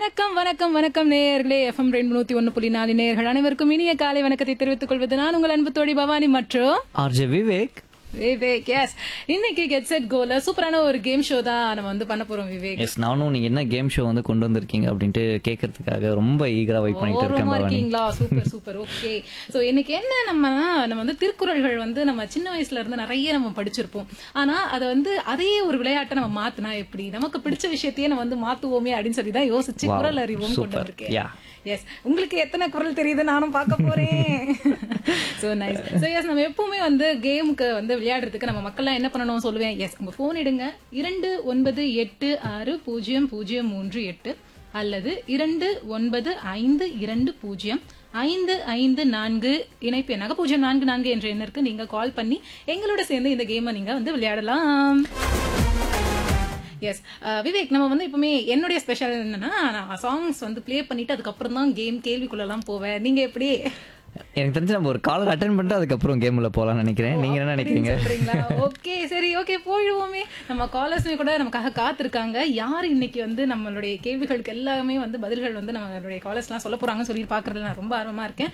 வணக்கம் வணக்கம் வணக்கம் நேயர்களே எஃப்எம் ரெண்டு நூத்தி ஒன்னு புள்ளி நாலு நேயர்கள் அனைவருக்கும் இனிய காலை வணக்கத்தை தெரிவித்துக் கொள்வது நான் உங்கள் அன்பு தோழி பவானி மற்றும் ஆர்ஜே விவேக் விவேக் எஸ் இன்னைக்கு கெட் செட் கோல சூப்பரான ஒரு கேம் ஷோ தான் நம்ம வந்து பண்ண போறோம் விவேக் எஸ் நானும் நீங்க என்ன கேம் ஷோ வந்து கொண்டு வந்திருக்கீங்க அப்படின்ட்டு கேட்கறதுக்காக ரொம்ப ஈகரா வெயிட் பண்ணிட்டு இருக்கேன் ஓரமா பவானி இருக்கீங்களா சூப்பர் சூப்பர் ஓகே சோ இன்னைக்கு என்ன நம்ம நம்ம வந்து திருக்குறள்கள் வந்து நம்ம சின்ன வயசுல இருந்து நிறைய நம்ம படிச்சிருப்போம் ஆனா அதை வந்து அதையே ஒரு விளையாட்டை நம்ம மாத்தினா எப்படி நமக்கு பிடிச்ச விஷயத்தையே நம்ம வந்து மாத்துவோமே அப்படின்னு சொல்லி தான் யோசிச்சு Wow, குரல் அறிவோம் கொண்டு super. வந்திருக்கேன் Yeah. எஸ் உங்களுக்கு எத்தனை குரல் தெரியுது நானும் பார்க்க போறேன் சோ நைஸ் சோ எஸ் நம்ம எப்பவுமே வந்து கேமுக்கு வந்து விளையாடுறதுக்கு நம்ம மக்கள்லாம் என்ன பண்ணணும் சொல்லுவேன் எஸ் உங்க போன் எடுங்க இரண்டு ஒன்பது எட்டு ஆறு பூஜ்ஜியம் பூஜ்ஜியம் மூன்று எட்டு அல்லது இரண்டு ஒன்பது ஐந்து இரண்டு பூஜ்ஜியம் ஐந்து ஐந்து நான்கு இணைப்பு எண்ணாக பூஜ்ஜியம் நான்கு நான்கு என்ற எண்ணிற்கு நீங்க கால் பண்ணி எங்களோட சேர்ந்து இந்த கேமை நீங்க வந்து விளையாடலாம் எஸ் விவேக் நம்ம வந்து எப்பவுமே என்னுடைய ஸ்பெஷல் என்னன்னா நான் சாங்ஸ் வந்து ப்ளே பண்ணிட்டு அதுக்கப்புறம் தான் கேம் கேள்விக்குள்ளலாம் போவேன் நீங்க எப்படி எனக்கு தெரிஞ்சு நம்ம ஒரு காலர் அட்டன் பண்ணிட்டு அதுக்கப்புறம் கேம்ல போலாம்னு நினைக்கிறேன் நீங்க என்ன நினைக்கிறீங்க ஓகே சரி ஓகே போயிடுவோமே நம்ம காலர்ஸுமே கூட நமக்காக காத்திருக்காங்க யார் இன்னைக்கு வந்து நம்மளுடைய கேள்விகளுக்கு எல்லாமே வந்து பதில்கள் வந்து நம்மளுடைய காலர்ஸ்லாம் சொல்ல போறாங்கன்னு சொல்லி பாக்குறதுல நான் ரொம்ப ஆர்வமா இருக்கேன்